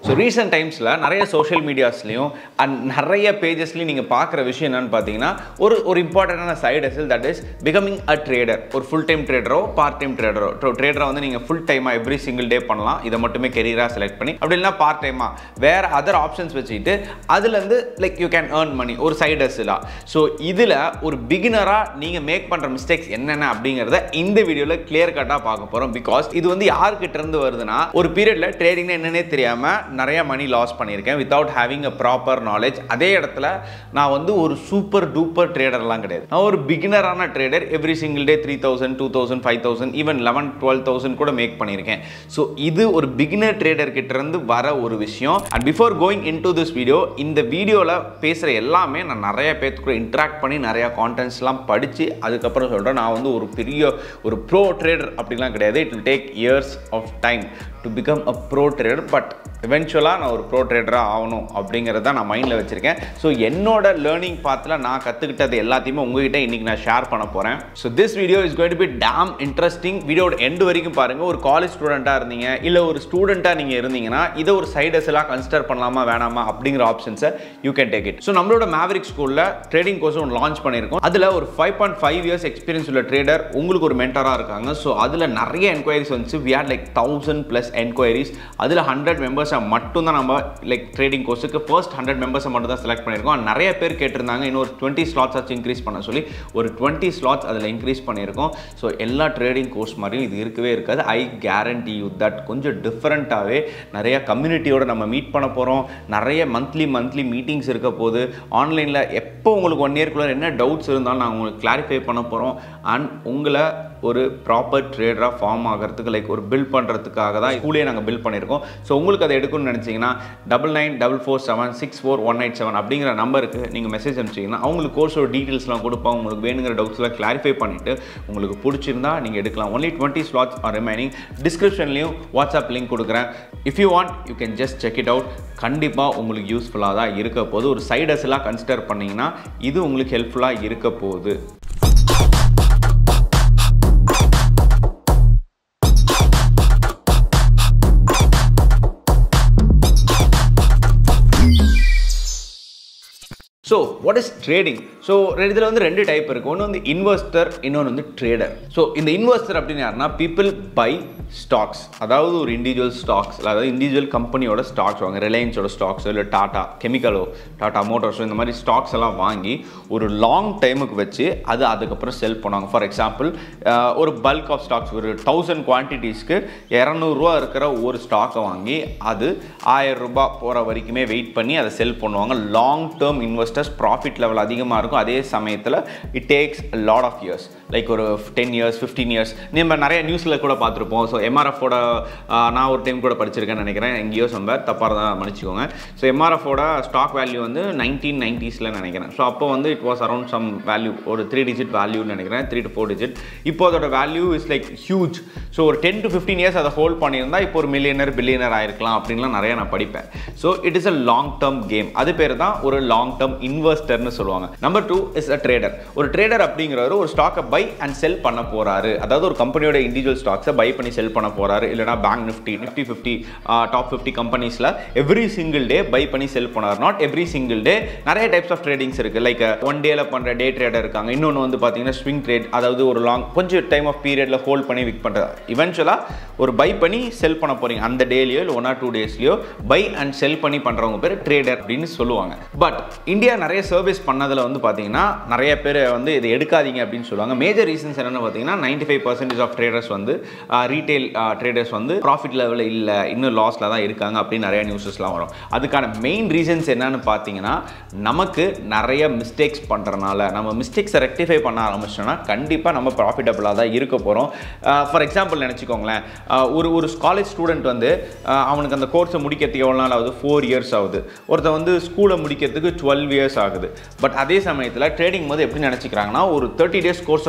so recent டைம்ஸில் நிறைய social மீடியாஸ்லையும் and நிறைய பேஜஸ்லையும் நீங்கள் பார்க்குற விஷயம் என்னன்னு பார்த்தீங்கன்னா ஒரு ஒரு இம்பார்ட்டண்டான side hustle that is becoming a trader ஒரு ஃபுல் டைம் ட்ரேடரோ பார்ட் டைம் ட்ரேடரோ ட்ரேடரை வந்து நீங்கள் ஃபுல் டைமாக எவ்ரி சிங்கிள் டே பண்ணலாம் இதை மட்டுமே கெரியராக செலக்ட் பண்ணி அப்படி இல்லைனா பார்ட் டைமாக வேறு அதர் ஆப்ஷன்ஸ் வச்சுக்கிட்டு அதுலேருந்து like you can earn money ஒரு சைடு ஹசிலாக ஸோ இதில் ஒரு பிகினராக நீங்கள் மேக் பண்ணுற மிஸ்டேக்ஸ் என்னென்ன அப்படிங்கிறத இந்த வீடியோவில் கிளியர் கட்டாக பார்க்க போகிறோம் பிகாஸ் இது வந்து யார்கிட்ட இருந்து வருதுன்னா ஒரு பீரியடில் ட்ரேடிங்னா என்னன்னே தெரியாமல் நிறைய மணி லாஸ் பண்ணியிருக்கேன் without having a proper knowledge அதே இடத்துல நான் வந்து ஒரு சூப்பர் டூப்பர் ட்ரேடர்லாம் கிடையாது நான் ஒரு பிகினரான trader every single day three thousand two thousand five thousand even eleven twelve thousand கூட மேக் பண்ணியிருக்கேன் ஸோ இது ஒரு பிகினர் ட்ரேடர் கிட்ட இருந்து வர ஒரு விஷயம் and before going into this video இந்த வீடியோவில் பேசுகிற எல்லாமே நான் நிறைய பேர்த்து கூட இன்ட்ராக்ட் பண்ணி நிறையா கான்டென்ட்ஸ்லாம் படித்து அதுக்கப்புறம் சொல்கிறேன் நான் வந்து ஒரு பெரிய ஒரு ப்ரோ ட்ரேடர் அப்படிலாம் கிடையாது it will take years of time to become a pro trader but எவென்ச்சுவலாக நான் ஒரு ப்ரோ ட்ரேடராக ஆகணும் அப்படிங்கிறத நான் மைண்டில் வச்சுருக்கேன் ஸோ என்னோட லேர்னிங் பாத்தில் நான் கற்றுக்கிட்டது எல்லாத்தையுமே உங்ககிட்ட இன்றைக்கி நான் ஷேர் பண்ண போகிறேன் so this video is going to be damn interesting வீடியோட எண்டு வரைக்கும் பாருங்கள் ஒரு காலேஜ் ஸ்டூடெண்ட்டாக இருந்தீங்க இல்லை ஒரு ஸ்டூடெண்ட்டாக நீங்கள் இருந்தீங்கன்னா இதை ஒரு சைடஸ்லாம் கன்சிடர் பண்ணலாமா வேணாமா அப்படிங்கிற ஆப்ஷன்ஸை you can take it so நம்மளோட மேவரிக் ஸ்கூலில் ட்ரேடிங் கோர்ஸ் ஒன்று லான்ச் பண்ணியிருக்கோம் அதில் ஒரு five point five years experience உள்ள ட்ரேடர் உங்களுக்கு ஒரு மென்டராக இருக்காங்க ஸோ அதில் நிறைய என்கொயரிஸ் வந்துச்சு we are like thousand plus enquiries அதில் ஹண்ட்ரட் மெம்பர்ஸை மட்டும் தான் நம்ம லைக் ட்ரேடிங் கோர்ஸுக்கு ஃபர்ஸ்ட் ஹண்ட்ரட் மெம்பர்ஸை மட்டும் தான் செலக்ட் பண்ணியிருக்கோம் And நிறைய பேர் கேட்டிருந்தாங்க இன்னொரு டுவெண்ட்டி ஸ்லாட்ஸ் ஆச்சு இன்க்ரீஸ் பண்ண சொல்லி ஒரு டுவெண்ட்டி ஸ்லாட்ஸ் அதில் இன்க்ரீஸ் பண்ணியிருக்கோம் ஸோ எல்லா ட்ரேடிங் கோர்ஸ் மாதிரியும் இது இருக்கவே இருக்காது ஐ கேரண்டி யூ தட் கொஞ்சம் டிஃப்ரெண்ட்டாகவே நிறைய கம்யூனிட்டியோட நம்ம மீட் பண்ண போகிறோம் நிறைய மந்த்லி மந்த்லி மீட்டிங்ஸ் இருக்க போது ஆன்லைனில் எப்போ உங்களுக்கு ஒன் இயர்க்குள்ளே என்ன டவுட்ஸ் இருந்தாலும் நான் உங்களுக்கு கிளாரிஃபை பண்ண போகிறோம் அண்ட் உங்களை ஒரு ப்ராப்பர் ட்ரேடராக ஃபார்ம் ஆகிறதுக்கு லைக் ஒரு பில்ட் பண்ணுறதுக்காக தான் ஸ்கூலே நாங்கள் பில்ட் பண்ணியிருக்கோம் ஸோ உங்களுக்கு அதை எடுக்கணும்னு நினச்சிங்கன்னா double nine double four seven six four one eight seven அப்படிங்கிற நம்பருக்கு நீங்கள் மெசேஜ் அனுப்பிச்சிங்கன்னா அவங்களுக்கு கோர்ஸோட டீட்டெயில்ஸ்லாம் கொடுப்போம் உங்களுக்கு வேணுங்கிற டவுட்ஸ்லாம் கிளாரிஃபை பண்ணிவிட்டு உங்களுக்கு பிடிச்சிருந்தா நீங்கள் எடுக்கலாம் only twenty slots are remaining டிஸ்கிரிப்ஷன்லையும் வாட்ஸ்அப் லிங்க் கொடுக்குறேன் if you want you can just check it out கண்டிப்பாக உங்களுக்கு யூஸ்ஃபுல்லாக தான் இருக்க போகுது ஒரு சைடஸ்லாம் கன்சிடர் பண்ணிங்கன்னா இது உங்களுக்கு ஹெல்ப்ஃபுல்லாக இருக்க போகுது so what is trading so இதில் வந்து ரெண்டு டைப் இருக்குது ஒன்று வந்து இன்வெஸ்டர் இன்னொன்று வந்து ட்ரேடர் ஸோ இந்த இன்வெஸ்டர் அப்படின்னு யாருன்னா பீப்புள் பை ஸ்டாக்ஸ் அதாவது ஒரு இண்டிவிஜுவல் ஸ்டாக்ஸ் அதாவது இண்டிவிஜுவல் கம்பெனியோட ஸ்டாக்ஸ் வாங்க ரிலையன்ஸோட ஸ்டாக்ஸ் இல்லை டாட்டா கெமிக்கலோ டாட்டா மோட்டார்ஸோ இந்த மாதிரி ஸ்டாக்ஸ் எல்லாம் வாங்கி ஒரு லாங் டைமுக்கு வச்சு அது அதுக்கப்புறம் செல் பண்ணுவாங்க ஃபார் எக்ஸாம்பிள் ஒரு பல்க் ஆஃப் ஸ்டாக்ஸ் ஒரு தௌசண்ட் குவான்டிட்டிஸ்க்கு இரநூறுவா இருக்கிற ஒரு ஸ்டாக்கை வாங்கி அது ஆயிரம் ரூபாய் போகிற வரைக்குமே வெயிட் பண்ணி அதை செல் பண்ணுவாங்க long term investors profit level அதிகமாக இருக்கும் அதே சமயத்தில் it takes lot of years like ஒரு டென் இயர்ஸ் ஃபிஃப்டீன் இயர்ஸ் நம்ம நிறைய நியூஸில் கூட பார்த்துருப்போம் ஸோ எம்ஆர்எஃபோட நான் ஒரு டைம் கூட படிச்சிருக்கேன்னு நினைக்கிறேன் எங்கேயோ சம்பர் தப்பாக தான் மன்னிச்சிக்கோங்க ஸோ எம்ஆர்எஃபோட ஸ்டாக் வேல்யூ வந்து நைன்டீன் நைன்ட்டீஸில் நினைக்கிறேன் ஸோ அப்போ வந்து it was around some value ஒரு த்ரீ டிஜிட் வேல்யூன்னு நினைக்கிறேன் த்ரீ டு ஃபோர் டிஜிட் இப்போ அதோட value is like huge so ஒரு டென் டு ஃபிஃப்டீன் இயர்ஸ் அதை ஹோல்ட் பண்ணியிருந்தா இப்போ ஒரு மில்லியனர் பில்லியனர் ஆயிருக்கலாம் அப்படின்லாம் நிறைய நான் படிப்பேன் so it is a long term game அது பேர் தான் ஒரு லாங் டேர்ம் இன்வெஸ்டர்னு சொல்லுவாங்க number two is a trader ஒரு ட்ரேடர் அப்படிங்கிறவர் ஒரு ஸ்டாக்கை பை அண்ட் செல் பண்ண போறாரு அதாவது ஒரு கம்பெனியோட இண்டிவிஜுவல் ஸ்டாக்ஸை பை பண்ணி செல் பண்ண போறாரு இல்லைனா bank Nifty Nifty fifty top fifty கம்பெனிஸில் எவ்ரி சிங்கிள் டே பை பண்ணி செல் பண்ணார் நாட் எவ்ரி சிங்கிள் டே நிறைய டைப்ஸ் ஆஃப் ட்ரேடிங்ஸ் இருக்கு லைக் ஒன் டேல பண்ற டே ட்ரேடர் இருக்காங்க இன்னொன்று வந்து பார்த்தீங்கன்னா ஸ்விங் ட்ரேட் அதாவது ஒரு லாங் கொஞ்சம் டைம் ஆஃப் பீரியட்ல ஹோல்ட் பண்ணி விக் பண்ணுறது இவென்ச்சுவலாக ஒரு பை பண்ணி செல் பண்ண போறீங்க அந்த டேலையோ இல்லை ஒன் ஆர் டூ டேஸ்லையோ பை அண்ட் செல் பண்ணி பண்ணுறவங்க பேர் ட்ரேடர் அப்படின்னு சொல்லுவாங்க பட் இந்தியா நிறைய சர்வீஸ் பண்ணதில் வந்து பார்த்தீங்கன்னா நிறைய பேர் வந்து இதை எடுக்காதீங்க அப்படின்னு சொல்லுவாங்க மேஜர் ரீசன்ஸ் என்னென்னு பார்த்தீங்கன்னா ninety five percentage of traders வந்து ரீட்டைல் ட்ரேடர்ஸ் வந்து ப்ராஃபிட் லெவலில் இல்லை இன்னும் லாஸில் தான் இருக்காங்க அப்படின்னு நிறைய நியூஸஸ்லாம் வரும் அதுக்கான மெயின் ரீசன்ஸ் என்னன்னு பார்த்தீங்கன்னா நமக்கு நிறைய மிஸ்டேக்ஸ் பண்ணுறனால நம்ம மிஸ்டேக்ஸை ரெக்டிஃபை பண்ண ஆரம்பிச்சோன்னா கண்டிப்பாக நம்ம ப்ராஃபிட்டபுளாக தான் இருக்க போகிறோம் ஃபார் எக்ஸாம்பிள் நினச்சிக்கோங்களேன் ஒரு ஒரு காலேஜ் ஸ்டூடெண்ட் வந்து அவனுக்கு அந்த கோர்ஸை முடிக்கிறதுக்கு எவ்வளோ நாள் ஆகுது ஃபோர் இயர்ஸ் ஆகுது ஒருத்தர் வந்து ஸ்கூலை முடிக்கிறதுக்கு டுவெல் இயர்ஸ் ஆகுது பட் அதே சமயத்தில் ட்ரேடிங் போது எப்படி நினச்சிக்கிறாங்கன்னா ஒரு தேர்ட்டி டேஸ் கோர்ஸை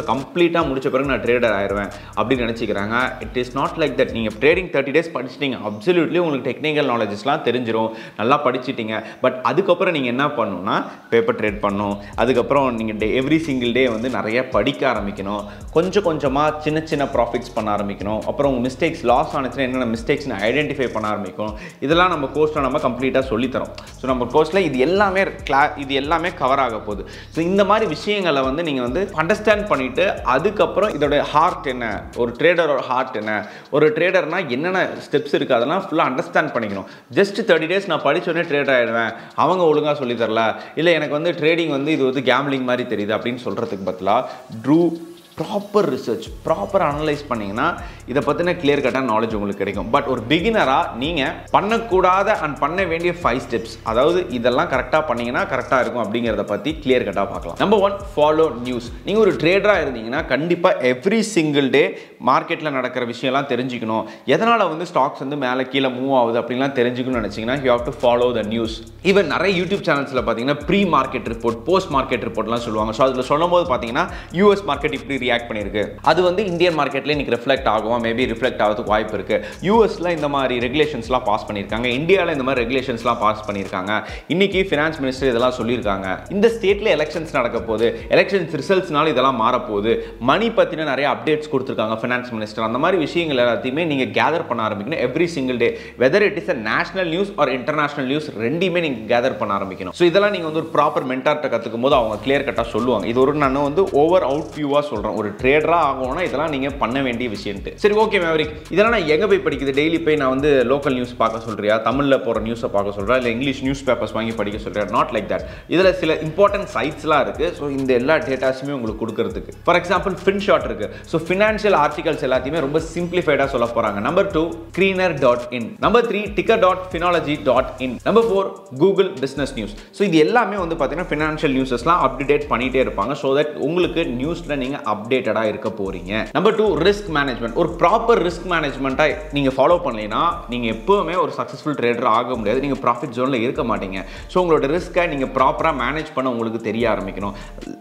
கம்ப்ளீட்டாக முடிச்ச பிறகு நான் ட்ரேடர் ஆயிடுவேன் அப்படின்னு நினச்சிக்கிறாங்க it is not like that நீங்கள் ட்ரேடிங் தேர்ட்டி டேஸ் படிச்சிட்டீங்க அப்சல்யூட்லி உங்களுக்கு டெக்னிக்கல் நாலேஜஸ்லாம் தெரிஞ்சிரும் நல்லா படிச்சிட்டீங்க பட் அதுக்கப்புறம் நீங்கள் என்ன பண்ணணும்னா பேப்பர் ட்ரேட் பண்ணணும் அதுக்கப்புறம் நீங்கள் டே எவ்ரி சிங்கிள் டே வந்து நிறைய படிக்க ஆரம்பிக்கணும் கொஞ்சம் கொஞ்சமாக சின்ன சின்ன ப்ராஃபிட்ஸ் பண்ண ஆரம்பிக்கணும் அப்புறம் உங்கள் மிஸ்டேக்ஸ் லாஸ் ஆனிச்சுன்னா என்னென்ன மிஸ்டேக்ஸ்னு ஐடென்டிஃபை பண்ண ஆரம்பிக்கும் இதெல்லாம் நம்ம கோர்ஸில் நம்ம கம்ப்ளீட்டாக சொல்லித்தரோம் ஸோ நம்ம கோர்ஸில் இது எல்லாமே கிளா இது எல்லாமே கவர் ஆக போகுது ஸோ இந்த மாதிரி விஷயங்களை வந்து நீங்கள் வந்து அண்டர்ஸ்டாண்ட் பண்ணிவிட்டு அதுக்கப்புறம் இதோட ஹார்ட் என்ன ஒரு ட்ரேடரோட ஹார்ட் என்ன ஒரு ட்ரேடர்னா என்னென்ன ஸ்டெப்ஸ் இருக்குது அதெல்லாம் ஃபுல்லாக அண்டர்ஸ்டாண்ட் பண்ணிக்கணும் ஜஸ்ட் தேர்ட்டி டேஸ் நான் படிச்சோடனே ட்ரேடர் ஆகிடுவேன் அவங்க ஒழுங்காக சொல்லி தரல இல்லை எனக்கு வந்து ட்ரேடிங் வந்து இது வந்து கேம்லிங் மாதிரி தெரியுது அப்படின்னு சொல்கிறதுக்கு பதிலாக through proper research proper analyse பண்ணிங்கன்னா இதை பற்றின கிளியர் கட்டான நாலேஜ் உங்களுக்கு கிடைக்கும் பட் ஒரு பிகினராக நீங்கள் பண்ணக்கூடாத அண்ட் பண்ண வேண்டிய ஃபைவ் ஸ்டெப்ஸ் அதாவது இதெல்லாம் கரெக்டாக பண்ணீங்கன்னா கரெக்டாக இருக்கும் அப்படிங்கிறத பற்றி கிளியர் கட்டாக பார்க்கலாம் நம்பர் ஒன் ஃபாலோ நியூஸ் நீங்கள் ஒரு ட்ரேடராக இருந்தீங்கன்னா கண்டிப்பாக எவ்ரி சிங்கிள் டே மார்க்கெட்டில் நடக்கிற விஷயம்லாம் தெரிஞ்சுக்கணும் எதனால் வந்து ஸ்டாக்ஸ் வந்து மேலே கீழே மூவ் ஆகுது அப்படின்லாம் தெரிஞ்சுக்கணும்னு நினச்சிங்கன்னா you have to follow the news even நிறைய யூடியூப் சேனல்ஸில் பார்த்தீங்கன்னா pre market report post market ரிப்போர்ட்லாம் சொல்லுவாங்க ஸோ அதில் சொல்லும் போது பார்த்தீங்கன்னா யூஎஸ் மார்க்கெட் இப்படி ரியாக்ட் பண்ணியிருக்கு அது வந்து இந்தியன் மார்க்கெட்ல இன்னைக்கு ரிஃப்ளெக்ட் ஆகும் மேபி ரிஃப்ளெக்ட் ஆகிறதுக்கு வாய்ப்பு இருக்கு யூஎஸ்ல இந்த மாதிரி ரெகுலேஷன்ஸ்லாம் பாஸ் பண்ணியிருக்காங்க இந்தியாவில் இந்த மாதிரி ரெகுலேஷன்ஸ்லாம் பாஸ் பண்ணியிருக்காங்க இன்னைக்கு ஃபினான்ஸ் மினிஸ்டர் இதெல்லாம் சொல்லியிருக்காங்க இந்த ஸ்டேட்ல எலெக்ஷன்ஸ் நடக்க போகுது எலெக்ஷன்ஸ் ரிசல்ட்ஸ்னால இதெல்லாம் மாறப்போகுது மணி பற்றின நிறைய அப்டேட்ஸ் கொடுத்துருக்காங்க ஃபினான்ஸ் மினிஸ்டர் அந்த மாதிரி விஷயங்கள் எல்லாத்தையுமே நீங்கள் கேதர் பண்ண ஆரம்பிக்கணும் every single day whether it is a national news or international news ரெண்டுமே நீங்கள் கேதர் பண்ண ஆரம்பிக்கணும் ஸோ இதெல்லாம் நீங்கள் வந்து ஒரு ப்ராப்பர் மென்டார்ட்ட கற்றுக்கும் போது அவங்க கிளியர் கட்டாக சொல்லுவாங்க இது ஒரு நான் வந்து ஓவர் அவுட் வியூவாக சொல்கிறேன் ஒரு ட்ரேடராக ஆகணும்னா இதெல்லாம் நீங்கள் பண்ண வேண்டிய விஷயம்ட்டு சரி ஓகே மேவரிக் இதெல்லாம் நான் எங்கே போய் படிக்குது டெய்லி போய் நான் வந்து லோக்கல் நியூஸ் பார்க்க சொல்றியா தமிழில் போகிற நியூஸை பார்க்க சொல்கிறேன் இல்லை இங்கிலீஷ் நியூஸ் பேப்பர்ஸ் வாங்கி படிக்க சொல்றியா நாட் லைக் தட் இதில் சில இம்பார்ட்டன்ட் சைட்ஸ்லாம் இருக்குது ஸோ இந்த எல்லா டேட்டாஸுமே உங்களுக்கு கொடுக்கறதுக்கு ஃபார் எக்ஸாம்பிள் ஃபின் ஷாட் இருக்குது ஸோ ஃபினான்ஷியல் ஆர்டிகல்ஸ் எல்லாத்தையுமே ரொம்ப சிம்பிளிஃபைடாக சொல்ல போகிறாங்க number two greener dot in number three ticker dot Finology dot in number four Google business news so இது எல்லாமே வந்து பார்த்தீங்கன்னா ஃபினான்ஷியல் நியூஸஸ்லாம் அப்டேட் பண்ணிகிட்டே இருப்பாங்க ஸோ தட் உங்களுக்கு நியூஸில் நீங்கள் அப்டேட்டடாக இருக்க போகிறீங்க நம்பர் டூ ரிஸ்க் மேனேஜ்மெண்ட் ஒரு ப்ராப்பர் ரிஸ்க் மேனேஜ்மெண்ட்டாக நீங்கள் ஃபாலோ பண்ணலைன்னா நீங்கள் எப்போவுமே ஒரு சக்ஸஸ்ஃபுல் ட்ரேடர் ஆக முடியாது நீங்கள் ப்ராஃபிட் ஜோனில் இருக்க மாட்டீங்க ஸோ உங்களோட ரிஸ்க்கை நீங்கள் ப்ராப்பராக மேனேஜ் பண்ண உங்களுக்கு தெரிய ஆரம்பிக்கணும்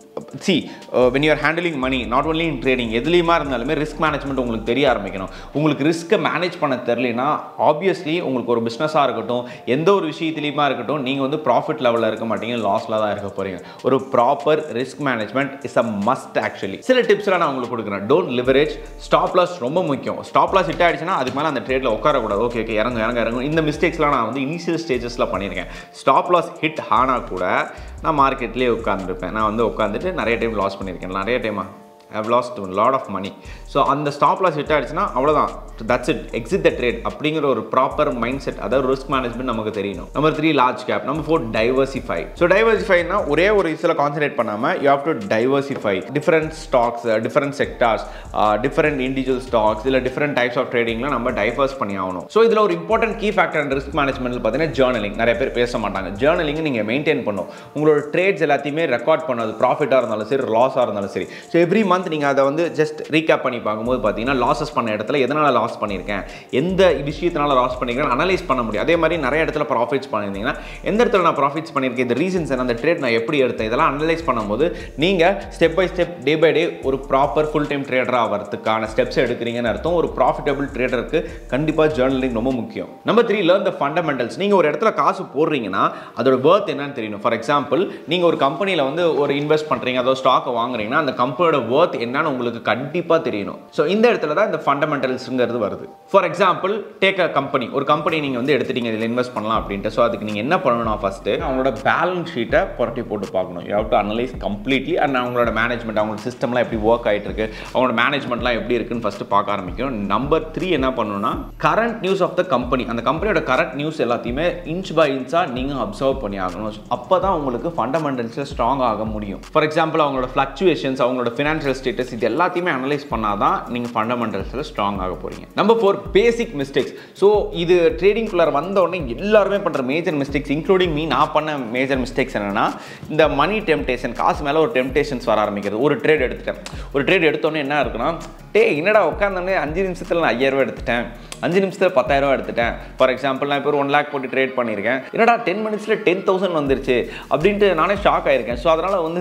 see when you're handling money not only in trading எதுலேயுமா இருந்தாலுமே ரிஸ்க் மேனேஜ்மெண்ட் உங்களுக்கு தெரிய ஆரம்பிக்கணும் உங்களுக்கு ரிஸ்க்கை மேனேஜ் பண்ண தெரியலனா ஆப்வியஸ்லி உங்களுக்கு ஒரு பிஸ்னஸாக இருக்கட்டும் எந்த ஒரு விஷயத்துலையுமா இருக்கட்டும் நீங்கள் வந்து ப்ராஃபிட் லெவலில் இருக்க மாட்டீங்க லாஸில் தான் இருக்க போகிறீங்க ஒரு proper risk management is a must actually சில டிப்ஸ்லாம் நான் உங்களுக்கு கொடுக்குறேன் டோன்ட் லிவரேஜ் ஸ்டாப் லாஸ் ரொம்ப முக்கியம் ஸ்டாப் லாஸ் ஹிட் ஆயிடுச்சுன்னா அதுக்கு மேலே அந்த ட்ரேடில் உட்காரக்கூடாது ஓகே ஓகே இறங்க இறங்க இறங்கும் இந்த மிஸ்டேக்ஸ்லாம் நான் வந்து இனிஷியல் ஸ்டேஜஸில் பண்ணியிருக்கேன் ஸ்டாப் லாஸ் ஹிட் ஆனால் கூட நான் மார்க்கெட்லேயே உட்காந்துருப்பேன் நான் வந்து உட்காந்துட்டு நிறைய டைம் லாஸ் பண்ணியிருக்கேன் நிறைய டைமா have lost lot of money so அந்த ஸ்டாப் லாஸ் ஹிட் ஆயிடுச்சுன்னா அவ்வளோதான் that's it exit the trade அப்படிங்கிற ஒரு ப்ராப்பர் மைண்ட் செட் அதாவது ரிஸ்க் மேனேஜ்மெண்ட் நமக்கு தெரியணும் number three large cap number four diversify so டைவர்சிஃபைனா ஒரே ஒரு இதில் கான்சன்ட்ரேட் பண்ணாமல் you have to diversify different stocks different sectors different individual stocks இல்லை டிஃப்ரெண்ட் டைப்ஸ் ஆஃப் ட்ரேடிங்கில் நம்ம டைவர்ஸ் பண்ணி ஆகணும் ஸோ இதில் ஒரு important key factor and risk management பார்த்தீங்கன்னா ஜேர்னலிங் நிறைய பேர் பேச மாட்டாங்க ஜேர்னலிங் நீங்கள் மெயின்டைன் பண்ணும் உங்களோட ட்ரேட்ஸ் எல்லாத்தையுமே ரெக்கார்ட் பண்ணது ப்ராஃபிட்டாக இருந்தாலும் சரி லாஸாக இருந்தாலும் சரி ஸோ எவ்ரி மந்த் நீங்கள் அதை வந்து ஜஸ்ட் ரீகேப் பண்ணி பார்க்கும்போது பார்த்தீங்கன்னா லாஸஸ் பண்ண இடத்துல எதனால் லாஸ் பண்ணியிருக்கேன் எந்த விஷயத்தினால லாஸ் பண்ணியிருக்கேன் அனலைஸ் பண்ண முடியும் அதே மாதிரி நிறைய இடத்துல ப்ராஃபிட்ஸ் பண்ணியிருந்தீங்கன்னா எந்த இடத்துல நான் ப்ராஃபிட்ஸ் பண்ணியிருக்கேன் இந்த ரீசன்ஸ் என்ன அந்த ட்ரேட் நான் எப்படி எடுத்தேன் இதெல்லாம் அனலைஸ் பண்ணும்போது நீங்கள் step by step day by day ஒரு ப்ராப்பர் ஃபுல் டைம் ட்ரேடர் ஆகிறதுக்கான ஸ்டெப்ஸ் எடுக்கிறீங்கன்னு அர்த்தம் ஒரு ப்ராஃபிட்டபிள் ட்ரேடருக்கு கண்டிப்பாக ஜேர்னலிங் ரொம்ப முக்கியம் number three learn the fundamentals நீங்கள் ஒரு இடத்துல காசு போடுறீங்கன்னா அதோட ஒர்த் என்னன்னு தெரியணும் ஃபார் எக்ஸாம்பிள் நீங்கள் ஒரு கம்பெனியில் வந்து ஒரு இன்வெஸ்ட் பண்ணுறீங்க அதோ ஸ்டாக்கை வாங்குறீங்கன்னா அந்த கம்பெனியோட ஒர்த் என்னன்னு உங்களுக்கு கண்டிப்பாக தெரியணும் ஸோ இந்த இடத்துல தான் இந்த ஃபண்டமெண்டல்ஸுங்கிறது வருது for example take a company ஒரு கம்பெனி நீங்கள் வந்து எடுத்துட்டீங்க இதில் இன்வெஸ்ட் பண்ணலாம் அப்படின்ட்டு ஸோ அதுக்கு நீங்கள் என்ன பண்ணணும் ஃபஸ்ட்டு அவங்களோட பேலன்ஸ் ஷீட்டை புரட்டி போட்டு பார்க்கணும் you have to analyse completely and அவங்களோட மேனேஜ்மெண்ட் அவங்களோட சிஸ்டம்லாம் எப்படி ஒர்க் ஆகிட்டு இருக்கு அவங்களோட மேனேஜ்மெண்ட்லாம் எப்படி இருக்குன்னு ஃபஸ்ட்டு பார்க்க ஆரம்பிக்கணும் நம்பர் த்ரீ என்ன பண்ணணும்னா current news of the company அந்த கம்பெனியோட கரண்ட் நியூஸ் எல்லாத்தையுமே இன்ச் பை இன்ச்சாக நீங்கள் அப்சர்வ் பண்ணி ஆகணும் அப்போ தான் உங்களுக்கு ஃபண்டமெண்டல்ஸில் ஸ்ட்ராங் ஆக முடியும் ஃபார் எக்ஸாம்பிள் அவங்களோட ஃப்ளக்சுவேஷன்ஸ் அவங்களோட ஃபினான்ஷியல் ஸ்டேட்டஸ் இது எல்லாத்தையுமே அனலைஸ் பண்ணால் தான் நீங்கள் ஃபண்டமெண்டல்ஸில் ஸ்ட்ராங் ஆக போகிறீங்க number four basic mistakes so இது ட்ரேடிங்குள்ளார வந்த உடனே எல்லாருமே பண்ணுற மேஜர் மிஸ்டேக்ஸ் இன்க்ளூடிங் மீ நான் பண்ண மேஜர் மிஸ்டேக்ஸ் என்னன்னா இந்த மணி டெம்டேஷன் காசு மேலே ஒரு டெம்டேஷன்ஸ் வர ஆரம்பிக்கிறது ஒரு ட்ரேட் எடுத்துட்டேன் ஒரு ட்ரேட் எடுத்தோன்னே என்ன இருக்குன்னா டே என்னடா உட்காந்தோடனே அஞ்சு நிமிஷத்தில் நான் ஐயாயிரம் ரூபாய் எடுத்துட்டேன் அஞ்சு நிமிஷத்தில் பத்தாயிரம் ரூபாய் எடுத்துட்டேன் ஃபார் எக்ஸாம்பிள் நான் இப்போ ஒரு ஒன் லேக் போட்டு ட்ரேட் பண்ணியிருக்கேன் என்னடா டென் மினிட்ஸில் டென் தௌசண்ட் வந்துருச்சு அப்படின்ட்டு நானே ஷாக் ஆயிருக்கேன் ஸோ அதனால் வந்து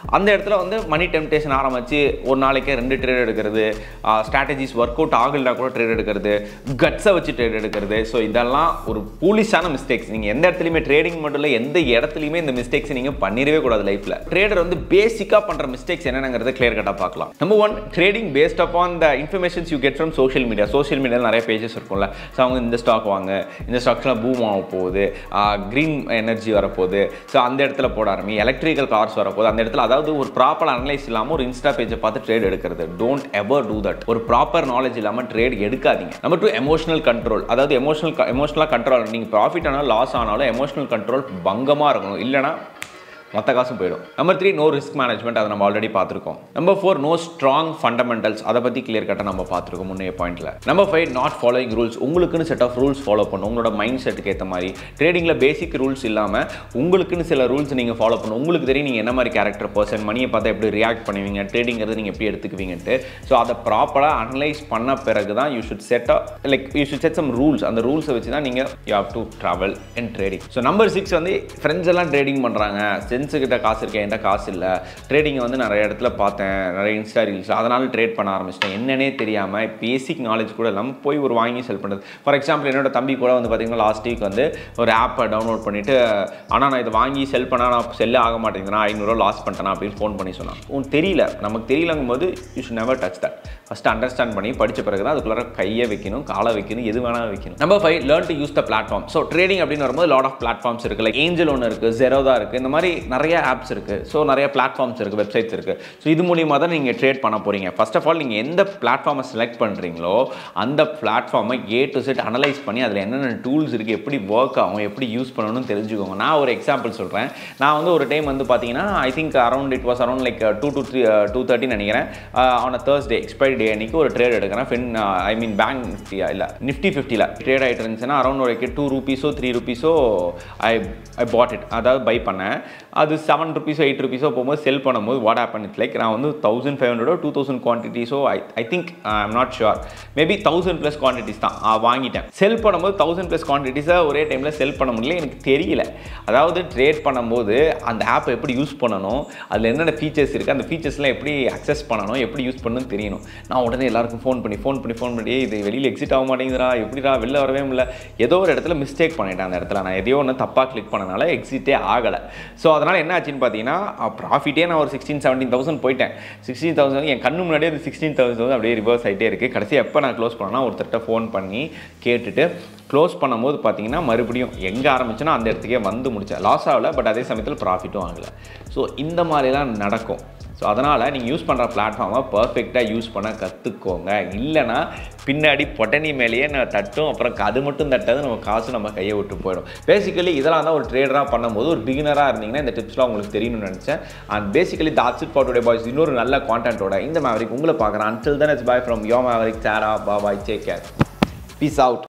அந்த இடத்துல வந்து மணி டெம்டேஷன் ஆரம்பிச்சு ஒரு நாளைக்கே ரெண்டு ட்ரேட் எடுக்கிறது ஸ்ட்ராட்டஜிஸ் ஒர்க் அவுட் ஆகலைனா கூட ட்ரேட் எடுக்கிறது கட்ஸை வச்சு ட்ரேட் எடுக்கிறது ஸோ இதெல்லாம் ஒரு பூலிஷான மிஸ்டேக்ஸ் நீங்கள் எந்த இடத்துலையுமே ட்ரேடிங் மட்டும் இல்லை எந்த இடத்துலையுமே இந்த மிஸ்டேக்ஸ் நீங்கள் பண்ணிடவே கூடாது லைஃப்பில் ட்ரேடர் வந்து பேசிக்காக பண்ணுற மிஸ்டேக்ஸ் என்னங்கிறத கிளியர் கட்டாக பார்க்கலாம் number one trading based upon the informations you get from social media social மீடியாவில் நிறைய பேஜஸ் இருக்கும்ல ஸோ அவங்க இந்த ஸ்டாக் வாங்க இந்த ஸ்டாக்ஸ்லாம் பூம் ஆக போகுது க்ரீன் எனர்ஜி வரப்போகுது ஸோ அந்த இடத்துல போட ஆரம்பி எலக்ட்ரிக்கல் கார்ஸ் வரப்போகுது அந்த இடத்துல அதாவது ஒரு ப்ராப்பர் அனலைஸ் இல்லாமல் ஒரு இன்ஸ்டா பேஜை பார்த்து ட்ரேட் எடுக்கிறது டோன்ட் எவர் டூ தட் ஒரு ப்ராப்பர் நாலேஜ் இல்லாமல் ட்ரேட் எடுக்காதீங்க நம்பர் டூ எமோஷனல் கண்ட்ரோல் அதாவது எமோஷனல் எமோஷனலாக கண்ட்ரோல் நீங்கள் ப்ராஃபிட் ஆனாலும் லாஸ் ஆனாலும் எமோஷனல் கண்ட்ரோல் பங்கமாக இருக்கணும் இல்லைனா மொத்த காசும் போயிடும் number three no risk management அதை நம்ம ஆல்ரெடி பார்த்துருக்கோம் number four no strong fundamentals அதை பற்றி கிளியர் கட்டாக நம்ம பார்த்துருக்கோம் முன்னைய பாயிண்ட்ல number five not following rules உங்களுக்குன்னு செட் ஆஃப் ரூல்ஸ் ஃபாலோ பண்ணும் உங்களோட மைண்ட் செட்டுக்கு ஏற்ற மாதிரி ட்ரேடிங்கில் பேசிக் ரூல்ஸ் இல்லாமல் உங்களுக்குன்னு சில ரூல்ஸ் நீங்கள் ஃபாலோ பண்ணணும் உங்களுக்கு தெரியும் நீங்கள் என்ன மாதிரி கேரக்டர் பர்சன் மணியை பார்த்தா எப்படி ரியாக்ட் பண்ணுவீங்க ட்ரேடிங்கிறது நீங்கள் எப்படி எடுத்துக்குவீங்கன்ட்டு ஸோ அதை ப்ராப்பராக அனலைஸ் பண்ண பிறகு தான் you should set like you should set some rules அந்த ரூல்ஸை வச்சு தான் நீங்கள் you have to travel in trading so number six வந்து ஃப்ரெண்ட்ஸ் எல்லாம் ட்ரேடிங் பண்ணுறாங்க ஃப்ரெண்ட்ஸுக்கிட்ட காசு இருக்கேன் என்கிட்ட காசு இல்லை ட்ரேடிங்கை வந்து நிறைய இடத்துல பார்த்தேன் நிறைய இன்ஸ்டா ரீல்ஸ் அதனால ட்ரேட் பண்ண ஆரம்பிச்சிட்டேன் என்னன்னே தெரியாமல் பேசிக் நாலேஜ் கூட இல்லாமல் போய் ஒரு வாங்கி செல் பண்ணுறது ஃபார் எக்ஸாம்பிள் என்னோட தம்பி கூட வந்து பார்த்தீங்கன்னா லாஸ்ட் வீக் வந்து ஒரு ஆப்பை டவுன்லோட் பண்ணிவிட்டு ஆனால் நான் இதை வாங்கி செல் பண்ணால் நான் செல்லே ஆக மாட்டேங்கிறேன் ஐநூறுரூவா லாஸ் பண்ணிட்டேன் அப்படின்னு ஃபோன் பண்ணி சொன்னான் உனக்கு தெரியல நமக்கு தெரியலங்கும் போது you should never touch that first understand பண்ணி படித்த பிறகு தான் அதுக்குள்ளார கையை வைக்கணும் காலை வைக்கணும் எது வேணாலும் வைக்கணும் number five learn to use the platform so trading அப்படின்னு வரும்போது லாட் ஆஃப் பிளாட்ஃபார்ம்ஸ் இருக்குது லைக் ஏஞ்சல் ஒன்று இருக்குது ஜெரோதா இருக்குது இந்த மாதிரி நிறைய ஆப்ஸ் இருக்குது ஸோ நிறைய பிளாட்ஃபார்ம்ஸ் இருக்குது வெப்சைட்ஸ் இருக்குது ஸோ இது மூலியமாக தான் நீங்கள் ட்ரேட் பண்ண போகிறீங்க ஃபர்ஸ்ட் ஆஃப் ஆல் நீங்கள் எந்த பிளாட்ஃபார்மை செலக்ட் பண்ணுறீங்களோ அந்த பிளாட்ஃபார்மை ஏ டு செட் அனலைஸ் பண்ணி அதில் என்னென்ன டூல்ஸ் இருக்குது எப்படி ஒர்க் ஆகும் எப்படி யூஸ் பண்ணணும்னு தெரிஞ்சுக்கோங்க நான் ஒரு எக்ஸாம்பிள் சொல்கிறேன் நான் வந்து ஒரு டைம் வந்து பார்த்தீங்கன்னா I think around it was around like two to three two thirty நினைக்கிறேன் on a Thursday expiry day அன்னைக்கு ஒரு ட்ரேட் எடுக்கிறேன் ஃபின் ஐ மீன் பேங்க் நிஃப்டியா இல்லை நிஃப்டி ஃபிஃப்டியில் ட்ரேட் ஆகிட்டு இருந்துச்சுன்னா அரௌண்ட் ஒரு டூ ருபீஸோ த்ரீ ருபீஸோ ஐ ஐ பாட் இட் அதாவது பை பண்ணேன் அது செவன் ருபீஸோ எயிட் ருபீஸோ போகும்போது செல் பண்ணும்போது வாட் ஆப்பன் இட்ஸ் லைக் நான் வந்து தௌசண்ட் ஃபைவ் ஹண்ட்ரடோ டூ தௌசண்ட் குவான்டிட்டிஸோ I I think I am not sure maybe thousand plus quantities தான் ஆ, வாங்கிட்டேன் செல் பண்ணும்போது தௌசண்ட் ப்ளஸ் குவான்டிட்டிஸை ஒரே டைமில் செல் பண்ண முடியல எனக்கு தெரியல அதாவது ட்ரேட் பண்ணும்போது அந்த ஆப்பை எப்படி யூஸ் பண்ணணும் அதில் என்னென்ன ஃபீச்சர்ஸ் இருக்குது அந்த ஃபீச்சர்ஸ்லாம் எப்படி அக்சஸ் பண்ணணும் எப்படி யூஸ் பண்ணணும்னு தெரியணும் நான் உடனே எல்லாருக்கும் ஃபோன் பண்ணி ஃபோன் பண்ணி ஃபோன் பண்ணி "ஏய், இது வெளியில் எக்ஸிட் ஆக மாட்டேங்குதுடா எப்படிடா வெளில வரவே முடியல ஏதோ ஒரு இடத்துல மிஸ்டேக் பண்ணிட்டேன் அந்த இடத்துல நான் எதையோ ஒன்று தப்பாக கிளிக் பண்ணனால எக்ஸிட்டே ஆகலை ஸோ அதனால் என்ன ஆச்சுன்னு பார்த்தீங்கன்னா ப்ராஃபிட்டே நான் ஒரு சிக்ஸ்டீன் செவன்டீன் தௌசண்ட் போயிட்டேன் சிக்ஸ்டீன் தௌசண்ட் என் கண்ணு முன்னாடியே அது சிக்ஸ்டீன் தௌசண்ட் அப்படியே ரிவர்ஸ் ஆகிட்டே இருக்குது கடைசி எப்போ நான் க்ளோஸ் பண்ணேன்னா ஒருத்தர்கிட்ட ஃபோன் பண்ணி கேட்டுட்டு க்ளோஸ் பண்ணும்போது பார்த்தீங்கன்னா மறுபடியும் எங்கே ஆரம்பிச்சேனோ அந்த இடத்துக்கே வந்து முடித்தேன் லாஸ் ஆகலை பட் அதே சமயத்தில் ப்ராஃபிட்டும் ஆகலை ஸோ இந்த மாதிரிலாம் நடக்கும் ஸோ அதனால் நீங்கள் யூஸ் பண்ணுற பிளாட்ஃபார்மை பர்ஃபெக்டாக யூஸ் பண்ண கற்றுக்கோங்க இல்லைனா பின்னாடி பொட்டனி மேலேயே நான் தட்டும் அப்புறம் அது மட்டும் தட்டாது நம்ம காசு நம்ம கையை விட்டு போயிடும் பேசிக்கலி இதெல்லாம் தான் ஒரு ட்ரேடராக பண்ணும்போது ஒரு பிகினராக இருந்தீங்கன்னா இந்த டிப்ஸ்லாம் உங்களுக்கு தெரியணும்னு நினச்சேன் and basically that's it for today boys இன்னொரு நல்ல கான்டென்ட்டோட இந்த மேவரிக் உங்களை பார்க்குறேன் until then it's bye from yo Maverick சாரா bye bye take care peace out